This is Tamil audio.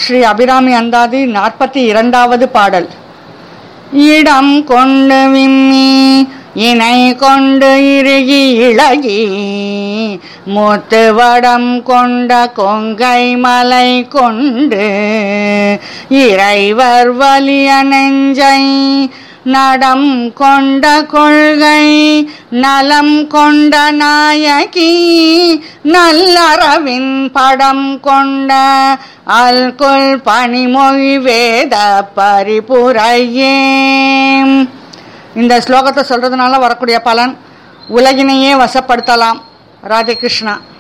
ஸ்ரீ அபிராமி அந்தாதி நாற்பத்தி இரண்டாவது பாடல் இடம் கொண்டு விம்மி இணை கொண்டு இறுகி இழகி முத்து வடம் கொண்ட கொங்கை மலை கொண்டு இறைவர் வலிய நெஞ்சை நடம் கொண்ட கொள்கை நலம் கொண்ட நாயகி நல்லறவின் படம் கொண்ட அல்குல் பனிமொழி வேத பரிபுரையே இந்த ஸ்லோகத்தை சொல்றதுனால வரக்கூடிய பலன் உலகினையே வசப்படுத்தலாம் ராதே கிருஷ்ணா